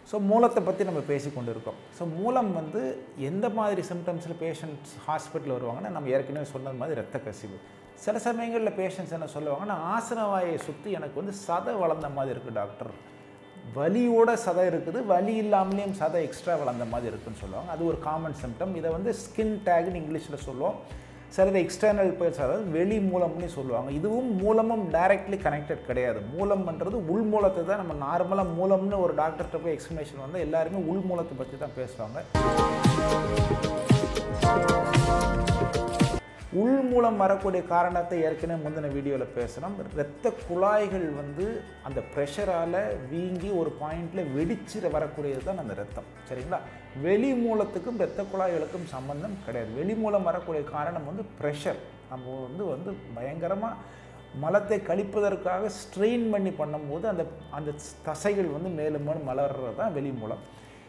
so மூலத்தை பற்றி நம்ம பேசி கொண்டு இருக்கோம் ஸோ மூலம் வந்து எந்த மாதிரி சிம்டம்ஸில் பேஷண்ட்ஸ் ஹாஸ்பிட்டல் வருவாங்கன்னா நம்ம ஏற்கனவே சொன்னது மாதிரி ரத்த கசிவு சில சமயங்களில் பேஷண்ட்ஸ் என்ன சொல்லுவாங்கன்னா ஆசனவாயை சுற்றி எனக்கு வந்து சதை வளர்ந்த மாதிரி இருக்குது டாக்டர் வலியோட சதை இருக்குது வலி இல்லாமலேயும் சதை எக்ஸ்ட்ரா வளர்ந்த மாதிரி இருக்குன்னு சொல்லுவாங்க அது ஒரு காமன் சிம்டம் இதை வந்து ஸ்கின் டேக்னு இங்கிலீஷில் சொல்லுவோம் சிலது எக்ஸ்டர்னல் பேர்ஸ் அதாவது வெளி மூலம்னு சொல்லுவாங்க இதுவும் மூலமும் டைரக்ட்லி கனெக்டட் கிடையாது மூலம்ன்றது உள் மூலத்தை தான் நம்ம நார்மலாக மூலம்னு ஒரு டாக்டர்கிட்ட போய் எக்ஸ்ப்ளனேஷன் வந்தால் எல்லாருமே உள் மூலத்தை பற்றி தான் பேசுவாங்க உள் மூலம் வரக்கூடிய காரணத்தை ஏற்கனவே முந்தின வீடியோவில் பேசுகிறோம் இரத்த குழாய்கள் வந்து அந்த ப்ரெஷரால் வீங்கி ஒரு பாயிண்டில் வெடிச்சு வரக்கூடியது தான் அந்த ரத்தம் சரிங்களா வெளி மூலத்துக்கும் இரத்த குழாய்களுக்கும் சம்பந்தம் கிடையாது வெளி மூலம் வரக்கூடிய காரணம் வந்து ப்ரெஷர் நம்ம வந்து வந்து பயங்கரமாக மலத்தை கழிப்பதற்காக ஸ்ட்ரெயின் பண்ணி பண்ணும்போது அந்த அந்த தசைகள் வந்து மேலும் மேலும் மலர்றது தான் வெளி மூலம்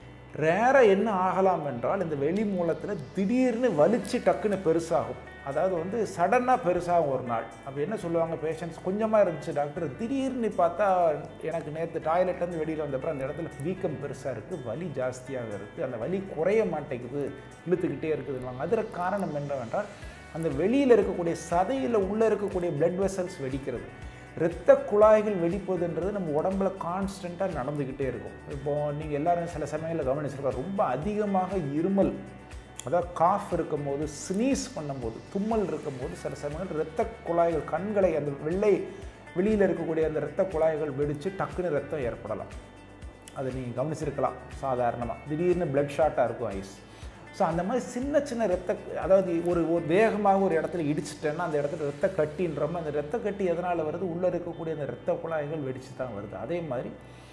ரேராக என்ன ஆகலாம் என்றால் இந்த வெளி மூலத்தில் திடீர்னு வலிச்சு டக்குன்னு பெருசாகும் அதாவது வந்து சடனாக பெருசாகும் ஒரு நாள் அப்போ என்ன சொல்லுவாங்க பேஷண்ட்ஸ் கொஞ்சமாக இருந்துச்சு டாக்டர் திடீர்னு பார்த்தா எனக்கு நேற்று டாய்லெட்லேருந்து வெளியில் வந்தப்பறம் அந்த இடத்துல வீக்கம் பெருசாக இருக்குது வலி ஜாஸ்தியாக இருக்குது அந்த வலி குறைய மாட்டேங்குது இழுத்துக்கிட்டே இருக்குதுன்னு அதில் காரணம் என்னவென்றால் அந்த வெளியில் இருக்கக்கூடிய சதையில் உள்ளே இருக்கக்கூடிய பிளட் வெசல்ஸ் வெடிக்கிறது இரத்த குழாய்கள் வெடிப்பதுன்றது நம்ம உடம்புல கான்ஸ்டண்ட்டாக நடந்துக்கிட்டே இருக்கும் இப்போது நீங்கள் எல்லாரும் சில சமயங்களில் கவனிச்சிருக்கோம் ரொம்ப அதிகமாக இருமல் அதாவது காஃப் இருக்கும்போது ஸ்னீஸ் பண்ணும்போது தும்மல் இருக்கும்போது சில சமயங்கள் இரத்த குழாய்கள் கண்களை அந்த வெள்ளை வெளியில் இருக்கக்கூடிய அந்த இரத்த குழாய்கள் வெடித்து டக்குன்னு ரத்தம் ஏற்படலாம் அதை நீங்கள் கவனிச்சிருக்கலாம் சாதாரணமாக திடீர்னு பிளட் ஷாட்டாக இருக்கும் ஐஸ் ஸோ அந்த மாதிரி சின்ன சின்ன ரத்த அதாவது ஒரு ஒரு வேகமாக ஒரு இடத்துல இடிச்சிட்டேன்னா அந்த இடத்துல ரத்த கட்டின்றோம் அந்த ரத்த கட்டி எதனால் வருது உள்ளே இருக்கக்கூடிய அந்த ரத்த குழாய்கள் வெடித்து தான் வருது அதே மாதிரி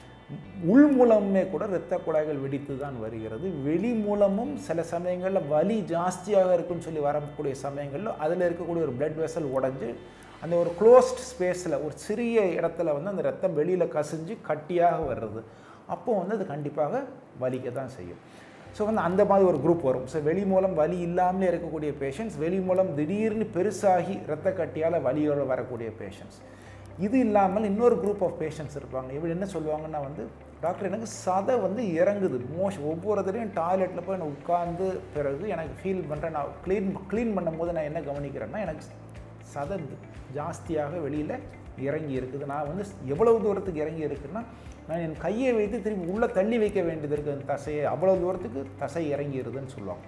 உள் மூலமே கூட இரத்த குழாய்கள் வெடித்து தான் வருகிறது வெளி மூலமும் சில சமயங்களில் வலி ஜாஸ்தியாக இருக்குன்னு சொல்லி வரக்கூடிய சமயங்களில் அதில் இருக்கக்கூடிய ஒரு பிளட் வெசல் உடஞ்சி அந்த ஒரு க்ளோஸ்ட் ஸ்பேஸில் ஒரு சிறிய இடத்துல வந்து அந்த ரத்தம் வெளியில் கசிஞ்சு கட்டியாக வர்றது அப்போது வந்து அது கண்டிப்பாக வலிக்க தான் செய்யும் ஸோ வந்து அந்த மாதிரி ஒரு குரூப் வரும் ஸோ வெளி மூலம் வலி இல்லாமலே இருக்கக்கூடிய பேஷண்ட்ஸ் வெளி மூலம் திடீர்னு பெருசாகி இரத்த கட்டியால் வலியோடு வரக்கூடிய பேஷண்ட்ஸ் இது இல்லாமல் இன்னொரு குரூப் ஆஃப் பேஷண்ட்ஸ் இருப்பாங்க இவங்க என்ன சொல்லுவாங்கன்னா வந்து டாக்டர் எனக்கு சதை வந்து இறங்குது மோஷ் ஒவ்வொரு தடையும் டாய்லெட்டில் போய் நான் உட்கார்ந்து பிறகு எனக்கு ஃபீல் பண்ணுறேன் நான் க்ளீன் க்ளீன் பண்ணும்போது நான் என்ன கவனிக்கிறேன்னா எனக்கு சதை ஜாஸ்தியாக வெளியில் இறங்கி இருக்குது நான் வந்து எவ்வளவு தூரத்துக்கு இறங்கி இருக்குன்னா நான் என் கையை வைத்து திரும்பி உள்ளே தள்ளி வைக்க வேண்டியது இருக்குது அந்த தசையை அவ்வளோ தூரத்துக்கு தசை இறங்கிடுதுன்னு சொல்லுவாங்க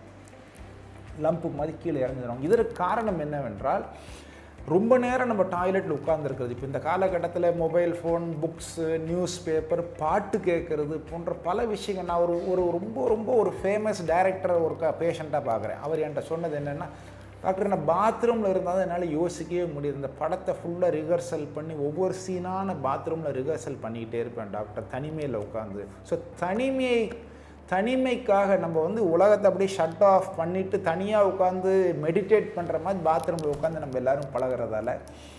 லம்பு மாதிரி கீழே இறங்கிடுவாங்க இதற்கு காரணம் என்னவென்றால் ரொம்ப நேரம் நம்ம டாய்லெட்டில் உட்காந்துருக்கிறது இப்போ இந்த காலகட்டத்தில் mobile phone books newspaper பாட்டு கேட்குறது போன்ற பல விஷயங்கள் நான் ஒரு ஒரு ரொம்ப ரொம்ப ஒரு ஃபேமஸ் டைரக்டரை ஒரு க பேஷண்ட்டாக பார்க்குறேன் அவர் என்கிட்ட சொன்னது என்னென்னா டாக்டர் நான் பாத்ரூமில் இருந்தால் என்னால் யோசிக்கவே முடியுது இந்த படத்தை ஃபுல்லாக ரிஹர்சல் பண்ணி ஒவ்வொரு சீனான பாத்ரூமில் ரிஹர்சல் பண்ணிக்கிட்டே இருப்பேன் டாக்டர் தனிமையில் உட்காந்து ஸோ தனிமையை தனிமைக்காக நம்ம வந்து உலகத்தை அப்படியே ஷட் ஆஃப் பண்ணிவிட்டு தனியாக உட்காந்து மெடிடேட் பண்ணுற மாதிரி பாத்ரூமில் உட்காந்து நம்ம எல்லோரும் பழகிறதால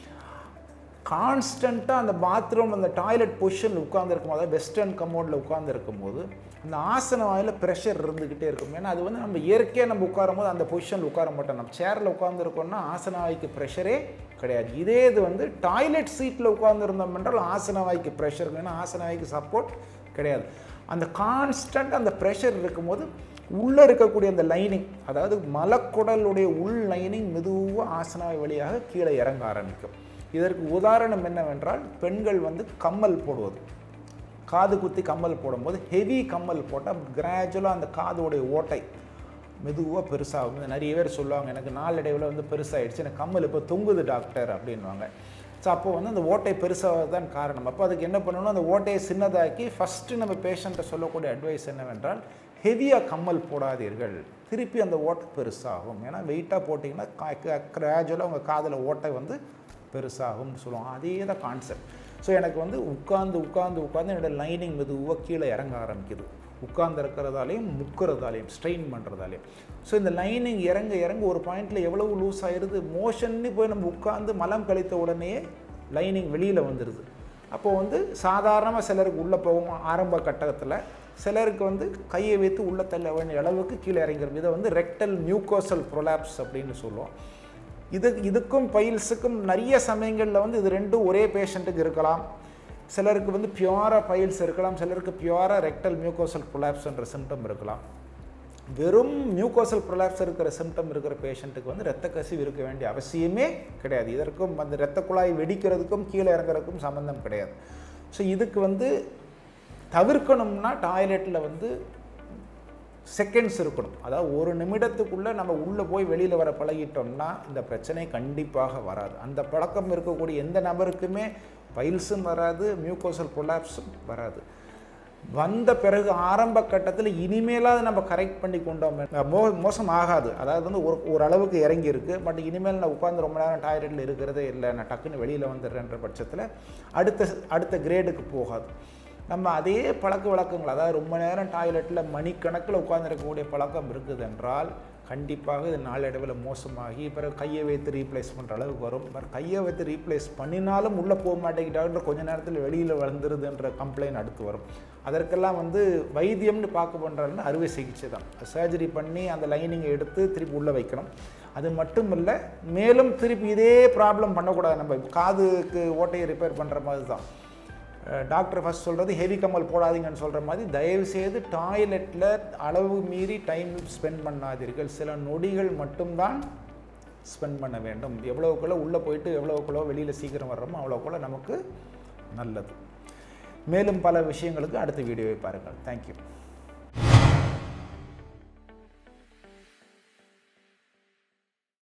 கான்ஸ்டண்ட்டாக அந்த பாத்ரூம் அந்த டாய்லெட் பொசிஷனில் உட்காந்துருக்கும் அதாவது வெஸ்டர்ன் கமோடில் உட்காந்துருக்கும் போது அந்த ஆசன வாயில் ப்ரெஷர் இருந்துக்கிட்டே இருக்கும் ஏன்னா அது வந்து நம்ம இயற்கையாக நம்ம உட்காரும் போது அந்த பொசிஷனில் உட்கார மாட்டோம் நம்ம சேரில் உட்காந்துருக்கோம்னா ஆசன வாய்க்கு ப்ரெஷரே கிடையாது இதே இது வந்து டாய்லெட் சீட்டில் உட்காந்துருந்தோம் என்றால் ஆசன வாய்க்கு ப்ரெஷர் ஏன்னா ஆசன வாய்க்கு சப்போர்ட் கிடையாது அந்த கான்ஸ்டன்ட் அந்த ப்ரெஷர் இருக்கும்போது உள்ளே இருக்கக்கூடிய அந்த லைனிங் அதாவது மலக்குடலுடைய உள் லைனிங் மெதுவாக ஆசனாவை வழியாக கீழே இறங்க ஆரம்பிக்கும் இதற்கு உதாரணம் என்னவென்றால் பெண்கள் வந்து கம்மல் போடுவது காது குத்தி கம்மல் போடும்போது ஹெவி கம்மல் போட்டால் கிராஜுவலாக அந்த காதோடைய ஓட்டை மெதுவாக பெருசாகும் நிறைய பேர் சொல்லுவாங்க எனக்கு நாளடைவில் வந்து பெருசாகிடுச்சு எனக்கு கம்மல் இப்போ தொங்குது டாக்டர் அப்படின்வாங்க ஸோ அப்போ வந்து அந்த ஓட்டை பெருசாக தான் காரணம் அப்போ அதுக்கு என்ன பண்ணணும் அந்த ஓட்டையை சின்னதாக்கி ஃபஸ்ட்டு நம்ம பேஷண்ட்டை சொல்லக்கூடிய அட்வைஸ் என்னவென்றால் ஹெவியாக கம்மல் போடாதீர்கள் திருப்பி அந்த ஓட்டை பெருசாகும் ஏன்னா வெயிட்டாக போட்டிங்கன்னா கிராஜுவலாக உங்கள் காதில் ஓட்டை வந்து பெருசாகும்னு சொல்லுவாங்க அதே தான் கான்செப்ட் ஸோ எனக்கு வந்து உட்காந்து உட்காந்து உட்காந்து என்னோடய லைனிங் மெதுவாக கீழே இறங்க ஆரம்பிக்குது உட்கார்ந்து இருக்கிறதாலையும் முக்கிறதாலையும் ஸ்ட்ரெயின் பண்ணுறதாலையும் ஸோ இந்த லைனிங் இறங்க இறங்க ஒரு பாயிண்டில் எவ்வளவு லூஸ் ஆயிடுது மோஷன்னு போய் நம்ம உட்காந்து மலம் கழித்த உடனே லைனிங் வெளியில் வந்துடுது அப்போது வந்து சாதாரணமாக சிலருக்கு உள்ளே போகும் ஆரம்ப கட்டத்தில் சிலருக்கு வந்து கையை வைத்து உள்ளே தள்ள வேண்டிய அளவுக்கு கீழே இறங்கிடும் இதை வந்து ரெக்டல் மியூக்கோசல் ப்ரொலாப்ஸ் அப்படின்னு சொல்லுவோம் இது இதுக்கும் பைல்ஸுக்கும் நிறைய சமயங்களில் வந்து இது ரெண்டும் ஒரே பேஷண்ட்டுக்கு இருக்கலாம் சிலருக்கு வந்து பியூராக பைல்ஸ் இருக்கலாம் சிலருக்கு பியூராக ரெக்டல் மியூக்கோசல் ப்ரொலாப்ஸ்ன்ற சிம்டம் இருக்கலாம் வெறும் மியூக்கோசல் ப்ரொலாப்ஸ் இருக்கிற சிம்டம் இருக்கிற பேஷண்ட்டுக்கு வந்து ரத்த கசிவு இருக்க வேண்டிய அவசியமே கிடையாது இதற்கும் அந்த இரத்த குழாய் வெடிக்கிறதுக்கும் கீழே இறங்குறதுக்கும் சம்மந்தம் கிடையாது ஸோ இதுக்கு வந்து தவிர்க்கணும்னா டாய்லெட்டில் வந்து செகண்ட்ஸ் இருக்கணும் அதாவது ஒரு நிமிடத்துக்குள்ளே நம்ம உள்ளே போய் வெளியில் வர பழகிட்டோம்னா இந்த பிரச்சனை கண்டிப்பாக வராது அந்த பழக்கம் இருக்கக்கூடிய எந்த நபருக்குமே பைல்ஸும் வராது மியூக்கோசல் ப்ரொலாப்ஸும் வராது வந்த பிறகு ஆரம்ப கட்டத்தில் இனிமேலாவது நம்ம கரெக்ட் பண்ணி கொண்டோம் மோ மோசம் ஆகாது அதாவது வந்து ஒரு ஓரளவுக்கு இறங்கி இருக்கு பட் இனிமேல் நான் உட்காந்து ரொம்ப நேரம் டாய்லெட்டில் இருக்கிறதே இல்லை நான் டக்குன்னு வெளியில் வந்துடுறேன்ற பட்சத்தில் அடுத்த அடுத்த கிரேடுக்கு போகாது நம்ம அதே பழக்க வழக்கங்கள் அதாவது ரொம்ப நேரம் டாய்லெட்டில் மணிக்கணக்கில் உட்காந்துருக்கக்கூடிய பழக்கம் இருக்குது என்றால் கண்டிப்பாக இது நாளடைவில் மோசமாகி பிறகு கையை வைத்து ரீப்ளேஸ் பண்ணுற அளவுக்கு வரும் பட் கையை வைத்து ரீப்ளேஸ் பண்ணினாலும் உள்ளே போக மாட்டேங்கிட்டாங்கன்ற கொஞ்ச நேரத்தில் வெளியில் வந்துடுதுன்ற கம்ப்ளைண்ட் அடுத்து வரும் அதற்கெல்லாம் வந்து வைத்தியம்னு பார்க்க பண்ணுறாருன்னா அறுவை சிகிச்சை தான் சர்ஜரி பண்ணி அந்த லைனிங்கை எடுத்து திருப்பி உள்ளே வைக்கணும் அது மட்டும் இல்லை மேலும் திருப்பி இதே ப்ராப்ளம் பண்ணக்கூடாது நம்ம காதுக்கு ஓட்டையை ரிப்பேர் பண்ணுற மாதிரி தான் டாக்டர் ஃபஸ்ட் சொல்கிறது ஹெவி கம்மல் போடாதீங்கன்னு சொல்கிற மாதிரி தயவுசெய்து டாய்லெட்டில் அளவு மீறி டைம் ஸ்பெண்ட் பண்ணாதீர்கள் சில நொடிகள் மட்டும்தான் ஸ்பெண்ட் பண்ண வேண்டும் எவ்வளோக்குள்ள உள்ளே போயிட்டு எவ்வளோக்குள்ள வெளியில் சீக்கிரம் வர்றோமோ அவ்வளோக்குள்ள நமக்கு நல்லது மேலும் பல விஷயங்களுக்கு அடுத்த வீடியோவை பாருங்கள் தேங்க்யூ